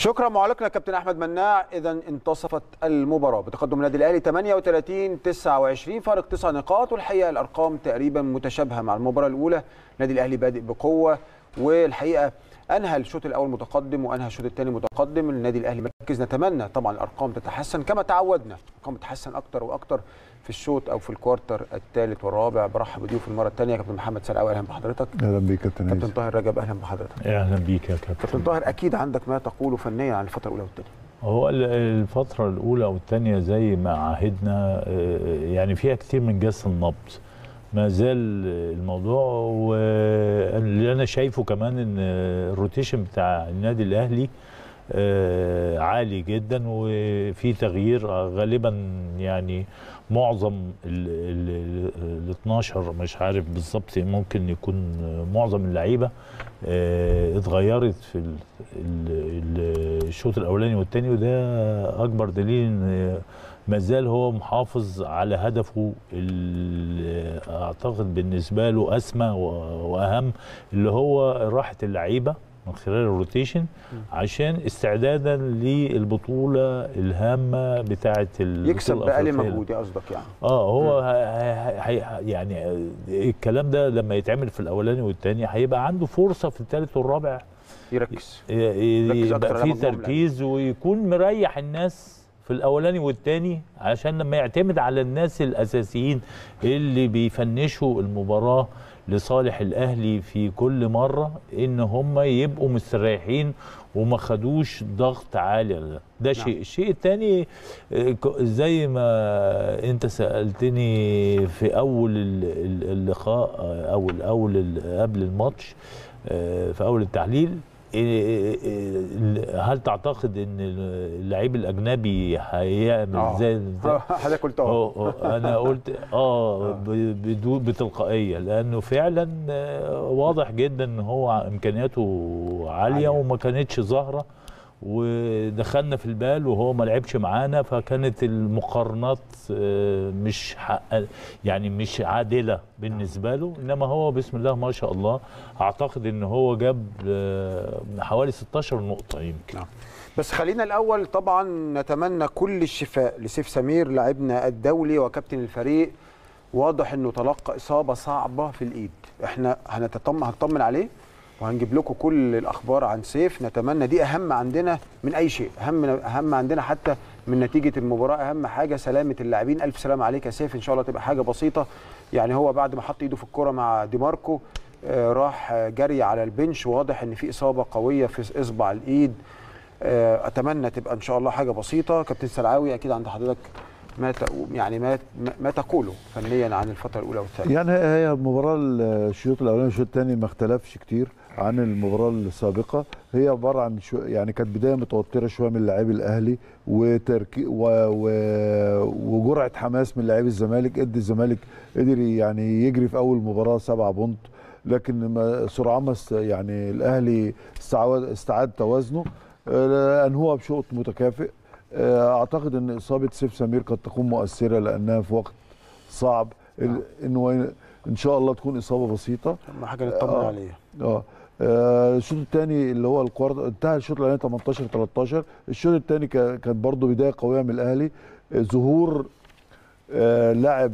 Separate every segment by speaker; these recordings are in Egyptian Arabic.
Speaker 1: شكرا معلقنا كابتن احمد مناع اذا انتصفت المباراه بتقدم النادي الاهلي 38 29 فارق 9 نقاط والحقيقه الارقام تقريبا متشابهه مع المباراه الاولى النادي الاهلي بادئ بقوه والحقيقه انهى الشوط الاول متقدم وانهى الشوط الثاني متقدم النادي الاهلي مركز نتمنى طبعا الارقام تتحسن كما تعودنا الارقام تتحسن اكتر واكتر في الشوط او في الكوارتر الثالث والرابع برحب بضيوف المره الثانيه كابتن محمد سرعاوي اهلا بحضرتك
Speaker 2: اهلا بيك كابتن
Speaker 1: كابتن
Speaker 2: عايز
Speaker 1: طاهر رجب اهلا بحضرتك
Speaker 3: اهلا بيك يا كابتن
Speaker 1: كابتن طاهر اكيد عندك ما تقوله فنيا عن الفتره الاولى والثانيه
Speaker 3: هو ال- الفترة الأولى والثانية زي ما عهدنا آه، يعني فيها كتير من جس النبض ما زال الموضوع واللي أنا شايفه كمان إن الروتيشن بتاع النادي الأهلي آه، عالي جدا وفي تغيير غالبا يعني معظم ال ال 12 مش عارف بالظبط ممكن يكون معظم اللعيبه آه، اتغيرت في ال- ال- ال- الشوط الاولاني والثاني وده اكبر دليل ان ما زال هو محافظ على هدفه اللي اعتقد بالنسبه له اسمى و- واهم اللي هو راحه اللعيبه من خلال الروتيشن عشان استعدادا للبطوله الهامه بتاعه البطولة
Speaker 1: يكسب باقل
Speaker 3: الأفريقية.
Speaker 1: مجهود قصدك يعني
Speaker 3: اه هو ه- ه- ه- يعني آه، الكلام ده لما يتعمل في الاولاني والثاني هيبقى عنده فرصه في الثالث والرابع
Speaker 1: يركز
Speaker 3: ي- ي-
Speaker 1: يركز أكتر
Speaker 3: يبقى
Speaker 1: على
Speaker 3: في
Speaker 1: مجموعة
Speaker 3: تركيز ويكون مريح الناس في الاولاني والثاني عشان لما يعتمد على الناس الاساسيين اللي بيفنشوا المباراه لصالح الاهلي في كل مره ان هم يبقوا مستريحين وما خدوش ضغط عالي ده, ده شيء الشيء الثاني زي ما انت سالتني في اول ال- ال- اللقاء آه، او الاول ال- قبل الماتش آه، في اول التحليل إيه- إيه- هل تعتقد ان اللعيب الاجنبي هيعمل
Speaker 1: آه.
Speaker 3: زي زي-
Speaker 1: حضرتك قلت اهو
Speaker 3: أه، أه، انا قلت اه ب- بدون بتلقائيه لانه فعلا آه، واضح جدا ان هو امكانياته عاليه
Speaker 1: عالية.
Speaker 3: وما كانتش ظاهره ودخلنا في البال وهو ما لعبش معانا فكانت المقارنات آه، مش حق يعني مش عادله بالنسبه له انما هو بسم الله ما شاء الله اعتقد ان هو جاب آه، حوالي 16 نقطه يمكن
Speaker 1: بس خلينا الاول طبعا نتمنى كل الشفاء لسيف سمير لاعبنا الدولي وكابتن الفريق واضح انه تلقى اصابه صعبه في الايد احنا هنتطمن هنطمن عليه وهنجيب لكم كل الاخبار عن سيف نتمنى دي اهم عندنا من اي شيء اهم اهم عندنا حتى من نتيجه المباراه اهم حاجه سلامه اللاعبين الف سلام عليك يا سيف ان شاء الله تبقى حاجه بسيطه يعني هو بعد ما حط ايده في الكره مع دي ماركو آه، راح آه، جري على البنش واضح ان في اصابه قويه في اصبع الايد آه، اتمنى تبقى ان شاء الله حاجه بسيطه كابتن سلعاوي اكيد عند حضرتك ما تقو- يعني ما ما تقوله فنيا عن الفتره الاولى والثانيه
Speaker 2: يعني هي المباراه الشوط الاولاني والشوط الثاني ما اختلفش كتير عن المباراه السابقه هي عباره عن شو يعني كانت بدايه متوتره شويه من لاعبي الاهلي وتركي و و وجرعه حماس من لاعبي الزمالك ادي الزمالك قدر يعني يجري في اول مباراه سبعة بونت لكن ما سرعان ما است- يعني الاهلي استعاد استعاد توازنه آه، انهوها بشوط متكافئ آه، اعتقد ان اصابه سيف سمير قد تكون مؤثره لانها في وقت صعب ال- انه ان شاء الله تكون اصابه بسيطه
Speaker 1: اهم حاجه نطمن
Speaker 2: آه.
Speaker 1: عليه
Speaker 2: اه آه، الشوط الثاني اللي هو الكوارت انتهى الشوط الاولاني 18 13 الشوط الثاني كانت برضه بدايه قويه من الاهلي آه، ظهور آه، لاعب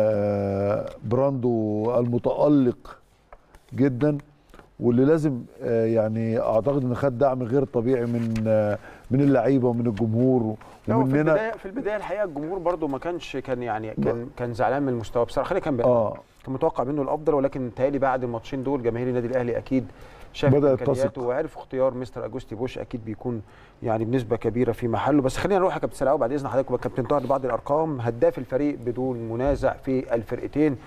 Speaker 2: آه، براندو المتالق جدا واللي لازم آه، يعني اعتقد انه خد دعم غير طبيعي من آه، من اللعيبه ومن الجمهور
Speaker 1: لا، هو في
Speaker 2: ومننا
Speaker 1: البدايه في البدايه الحقيقه الجمهور برده ما كانش كان يعني كان كان زعلان من المستوى بصراحه خلي كان بقى
Speaker 2: اه
Speaker 1: كان متوقع منه الافضل ولكن متهيألي بعد الماتشين دول جماهير النادي الاهلي اكيد شافت
Speaker 2: بدأت
Speaker 1: امكانياته
Speaker 2: تثق.
Speaker 1: وعرف اختيار مستر اجوستي بوش اكيد بيكون يعني بنسبه كبيره في محله بس خلينا نروح يا كابتن سلاوي بعد اذن حضرتك وكابتن طاهر لبعض الارقام هداف الفريق بدون منازع في الفرقتين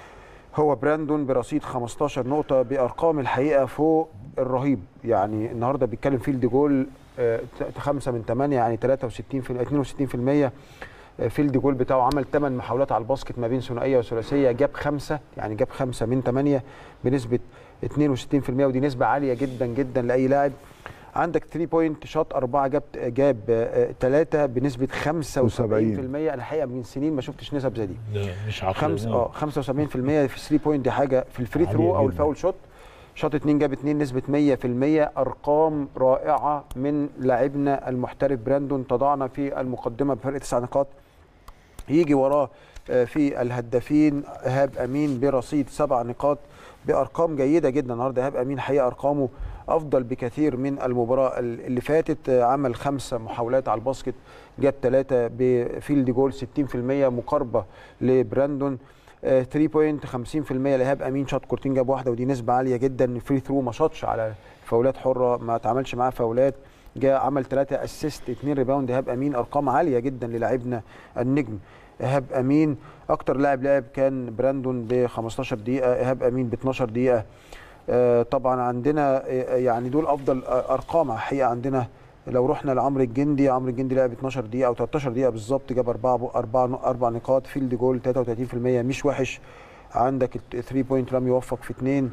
Speaker 1: هو براندون برصيد 15 نقطة بأرقام الحقيقة فوق الرهيب يعني النهاردة بيتكلم فيلد جول آه، ت- خمسة من ثمانية يعني 63 في 62 في المية فيلد جول بتاعه عمل 8 محاولات على الباسكت ما بين ثنائية وثلاثية جاب خمسة يعني جاب خمسة من ثمانية بنسبة 62% ودي نسبة عالية جدا جدا لأي لاعب عندك 3 بوينت شوت أربعة جاب جاب ثلاثة بنسبة 75% أنا الحقيقة من سنين ما شفتش نسب زي دي
Speaker 3: ده مش عقل
Speaker 1: خمس اه 75% في 3 بوينت دي حاجه في الفري
Speaker 3: عالية
Speaker 1: ثرو او
Speaker 3: جداً.
Speaker 1: الفاول شوت شاط اتنين جاب اتنين نسبة 100% أرقام رائعة من لاعبنا المحترف براندون تضعنا في المقدمة بفرق تسع نقاط يجي وراه آه، في الهدافين إيهاب أمين برصيد سبع نقاط بأرقام جيدة جدا النهارده إيهاب أمين حقيقة أرقامه أفضل بكثير من المباراة اللي فاتت آه، عمل خمسة محاولات على الباسكت جاب ثلاثة بفيلد جول 60% مقاربة لبراندون 3 بوينت 50% لإيهاب أمين شاط كورتين جاب واحدة ودي نسبة عالية جدا فري ثرو ما شاطش على فاولات حرة ما اتعملش معاه فاولات جاء عمل ثلاثة اسيست اثنين ريباوند إيهاب أمين أرقام عالية جدا للاعبنا النجم إيهاب أمين أكتر لاعب لعب كان براندون ب 15 دقيقة إيهاب أمين ب 12 دقيقة آه، طبعا عندنا آه، يعني دول افضل آه، ارقام حقيقه عندنا لو رحنا لعمرو الجندي عمرو الجندي لعب 12 دقيقه او 13 دقيقه بالظبط جاب اربعه اربعه اربع نقاط فيلد جول 33% مش وحش عندك 3 بوينت رامي يوفق في اثنين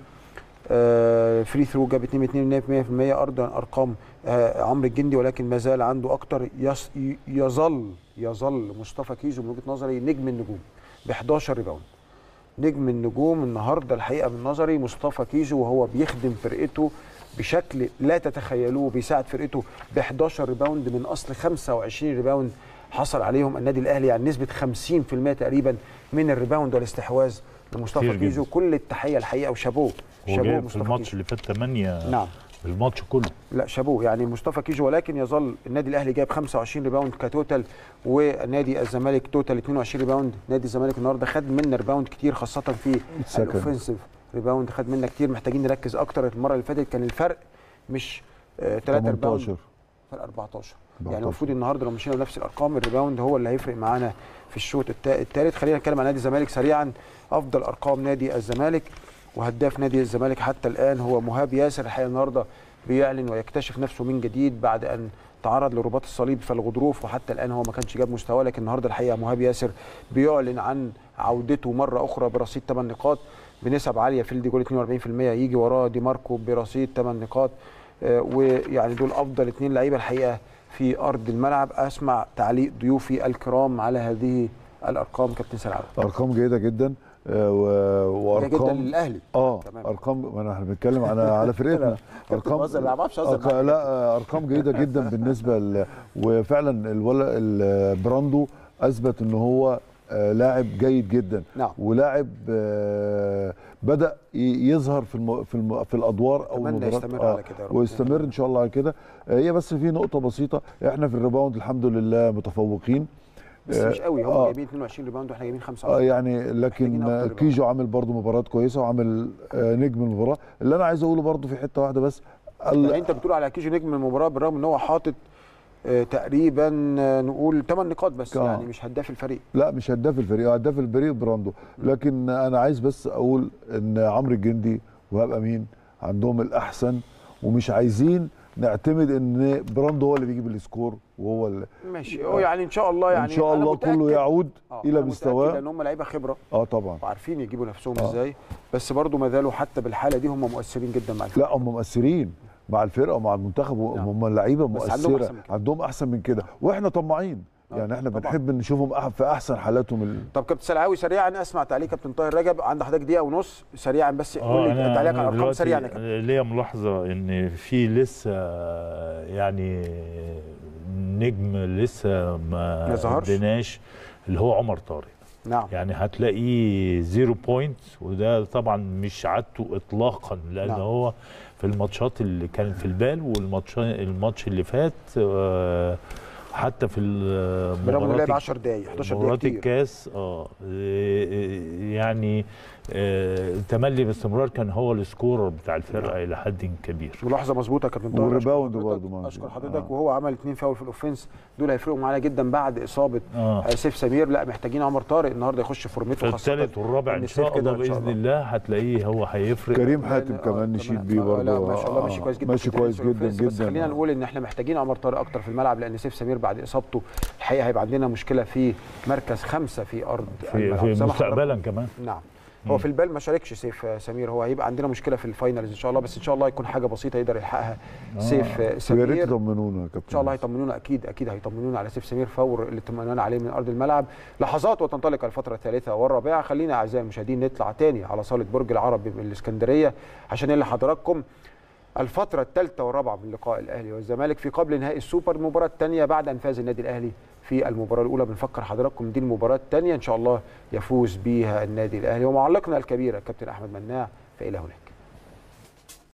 Speaker 1: فري ثرو جاب 2 2 100% ارضا ارقام آه، عمرو الجندي ولكن ما زال عنده اكتر يص- ي- يظل يظل مصطفى كيزو من وجهه نظري نجم النجوم ب 11 ريباوند نجم النجوم النهارده الحقيقه من نظري مصطفى كيزو وهو بيخدم فرقته بشكل لا تتخيلوه بيساعد فرقته ب 11 ريباوند من اصل 25 ريباوند حصل عليهم النادي الاهلي يعني نسبه 50% تقريبا من الريباوند والاستحواذ لمصطفى
Speaker 3: كتير
Speaker 1: كيزو
Speaker 3: جدا.
Speaker 1: كل التحيه الحقيقه وشابوه
Speaker 3: هو
Speaker 1: شابوه
Speaker 3: جايب في
Speaker 1: مصطفى
Speaker 3: الماتش
Speaker 1: كيزو
Speaker 3: اللي فات 8
Speaker 1: نعم
Speaker 3: الماتش كله
Speaker 1: لا شابوه يعني مصطفى كيجو ولكن يظل النادي الاهلي جايب 25 ريباوند كتوتال ونادي الزمالك توتال 22 ريباوند نادي الزمالك النهارده خد منا ريباوند كتير خاصه في
Speaker 2: السكند.
Speaker 1: الاوفنسيف ريباوند خد منا كتير محتاجين نركز اكتر المره اللي فاتت كان الفرق مش 3 ريباوند
Speaker 2: 18
Speaker 1: فرق 14 يعني
Speaker 2: 14.
Speaker 1: المفروض النهارده لو مشينا بنفس الارقام الريباوند هو اللي هيفرق معانا في الشوط الثالث خلينا نتكلم عن نادي الزمالك سريعا افضل ارقام نادي الزمالك وهداف نادي الزمالك حتى الان هو مهاب ياسر الحقيقه النهارده بيعلن ويكتشف نفسه من جديد بعد ان تعرض لرباط الصليب في الغضروف وحتى الان هو ما كانش جاب مستواه لكن النهارده الحقيقه مهاب ياسر بيعلن عن عودته مره اخرى برصيد 8 نقاط بنسب عاليه في الدي جول 42% يجي وراه دي ماركو برصيد 8 نقاط آه، ويعني دول افضل اثنين لعيبه الحقيقه في ارض الملعب اسمع تعليق ضيوفي الكرام على هذه الارقام كابتن سلعب
Speaker 2: ارقام جيده جدا آه، و-
Speaker 1: جدا
Speaker 2: وارقام
Speaker 1: للاهلي
Speaker 2: اه
Speaker 1: تمام.
Speaker 2: ارقام ما انا احنا بنتكلم على على فرقتنا
Speaker 1: كابتن بهزر، لا، ما بعرفش أهزر
Speaker 2: أرقام-
Speaker 1: معاك.
Speaker 2: لا آه، ارقام جيده جدا بالنسبه ل... وفعلا الولا البراندو اثبت ان هو آه، لاعب جيد جدا
Speaker 1: نعم.
Speaker 2: ولاعب آه، بدا ي- يظهر في الم... في, الم... في الادوار او
Speaker 1: أتمنى
Speaker 2: المباريات
Speaker 1: يستمر على كده يا رب.
Speaker 2: ويستمر ان شاء الله على كده آه، هي بس في نقطه بسيطه احنا في الريباوند الحمد لله متفوقين
Speaker 1: بس مش قوي هم
Speaker 2: آه.
Speaker 1: جايبين 22 ريباوند واحنا جايبين
Speaker 2: اه
Speaker 1: 25
Speaker 2: يعني
Speaker 1: محتاجين
Speaker 2: لكن
Speaker 1: أفضل
Speaker 2: آه،
Speaker 1: ريباوند.
Speaker 2: كيجو عامل برضو مباراه كويسه وعامل آه، نجم المباراه اللي انا عايز اقوله برضو في حته واحده بس ال-
Speaker 1: يعني انت بتقول على كيجو نجم المباراه بالرغم ان هو حاطط آه، تقريبا آه، نقول 8 نقاط بس
Speaker 2: آه.
Speaker 1: يعني مش هداف الفريق
Speaker 2: لا مش هداف الفريق هو هداف الفريق براندو لكن انا عايز بس اقول ان عمرو الجندي وهاب امين عندهم الاحسن ومش عايزين نعتمد ان براندو هو اللي بيجيب السكور وهو اللي
Speaker 1: ماشي هو يعني ان شاء الله يعني
Speaker 2: ان شاء
Speaker 1: أنا
Speaker 2: الله
Speaker 1: متأكد-
Speaker 2: كله يعود
Speaker 1: آه،
Speaker 2: الى
Speaker 1: أنا متأكد
Speaker 2: مستواه
Speaker 1: لان هم لعيبه خبره
Speaker 2: اه طبعا
Speaker 1: وعارفين يجيبوا نفسهم
Speaker 2: آه.
Speaker 1: ازاي بس برضو ما زالوا حتى بالحاله دي هم مؤثرين جدا مع الفريق
Speaker 2: لا هم مؤثرين مع الفرقه ومع المنتخب
Speaker 1: نعم.
Speaker 2: هم لعيبه
Speaker 1: بس عندهم
Speaker 2: مؤثره
Speaker 1: أحسن من كده.
Speaker 2: عندهم احسن من كده واحنا طماعين
Speaker 1: آه،
Speaker 2: يعني احنا
Speaker 1: طبعاً.
Speaker 2: بنحب نشوفهم أح- في احسن حالاتهم ال...
Speaker 1: طب كابتن سلعاوي سريعا اسمع تعليق كابتن طاهر رجب عند حضرتك دقيقه ونص سريعا بس قول لي تعليق على الارقام
Speaker 3: دلوقتي
Speaker 1: سريعا يا كابتن
Speaker 3: ليا ملاحظه ان في لسه يعني نجم لسه ما
Speaker 1: ما ظهرش.
Speaker 3: اديناش اللي هو عمر طارق
Speaker 1: نعم
Speaker 3: يعني هتلاقيه زيرو بوينت وده طبعا مش عادته اطلاقا لان
Speaker 1: نعم.
Speaker 3: هو في الماتشات اللي كانت في البال والماتش الماتش اللي فات آه، حتى في
Speaker 1: برغم انه
Speaker 3: المباراه
Speaker 1: لعب 10 دقائق 11
Speaker 3: مباراة
Speaker 1: دقيقه كتير
Speaker 3: الكاس اه إيه، يعني آه، تملي باستمرار كان هو السكورر بتاع الفرقه الى حد كبير
Speaker 1: ملاحظه مظبوطه يا كابتن طاهر
Speaker 2: والريباوند
Speaker 1: أشكر
Speaker 2: برضه
Speaker 1: حضرتك-
Speaker 2: موجود.
Speaker 1: اشكر حضرتك
Speaker 2: آه.
Speaker 1: وهو عمل اثنين فاول في الاوفنس دول هيفرقوا معانا جدا بعد اصابه
Speaker 3: اه
Speaker 1: آه، سيف سمير لا محتاجين عمر طارق النهارده يخش فورمته خاصه
Speaker 3: الثالث والرابع
Speaker 1: إن
Speaker 3: ان
Speaker 1: سيف
Speaker 3: شاء
Speaker 1: كده
Speaker 3: الله
Speaker 1: إن شاء
Speaker 3: باذن
Speaker 1: الله.
Speaker 3: الله هتلاقيه هو هيفرق
Speaker 2: كريم
Speaker 1: لا،
Speaker 2: حاتم
Speaker 1: لا،
Speaker 2: كمان
Speaker 1: آه،
Speaker 2: نشيد
Speaker 1: كمان-
Speaker 2: بيه
Speaker 1: آه،
Speaker 2: برضه
Speaker 1: لا ما شاء الله
Speaker 2: آه،
Speaker 1: ماشي كويس جدا
Speaker 2: ماشي
Speaker 1: في
Speaker 2: كويس
Speaker 1: التنس
Speaker 2: جدا
Speaker 1: والأوفنس، بس خلينا
Speaker 2: جدا
Speaker 1: نقول ان احنا محتاجين عمر طارق اكتر في الملعب لان سيف سمير بعد اصابته الحقيقه هيبقى عندنا مشكله في مركز خمسه في ارض
Speaker 3: في,
Speaker 1: الملعب.
Speaker 3: في
Speaker 1: زي ما حضرتك-
Speaker 3: مستقبلا كمان
Speaker 1: نعم هو
Speaker 3: مم.
Speaker 1: في البال ما شاركش سيف آه، سمير هو هيبقى عندنا مشكله في الفاينلز ان شاء الله بس ان شاء الله يكون حاجه بسيطه يقدر يلحقها سيف آه،
Speaker 2: ويا ريت
Speaker 1: سمير
Speaker 2: يطمنونا يا كابتن
Speaker 1: ان شاء الله هيطمنونا اكيد اكيد هيطمنونا على سيف سمير فور الاطمئنان عليه من ارض الملعب لحظات وتنطلق الفتره الثالثه والرابعه خلينا اعزائي المشاهدين نطلع تاني على صاله برج العرب من الاسكندريه عشان نقول لحضراتكم الفترة الثالثة والرابعة من لقاء الأهلي والزمالك في قبل نهائي السوبر المباراة الثانية بعد أن فاز النادي الأهلي في المباراة الأولى بنفكر حضراتكم دي المباراة الثانية إن شاء الله يفوز بيها النادي الأهلي ومعلقنا الكبير كابتن أحمد مناع فإلى هناك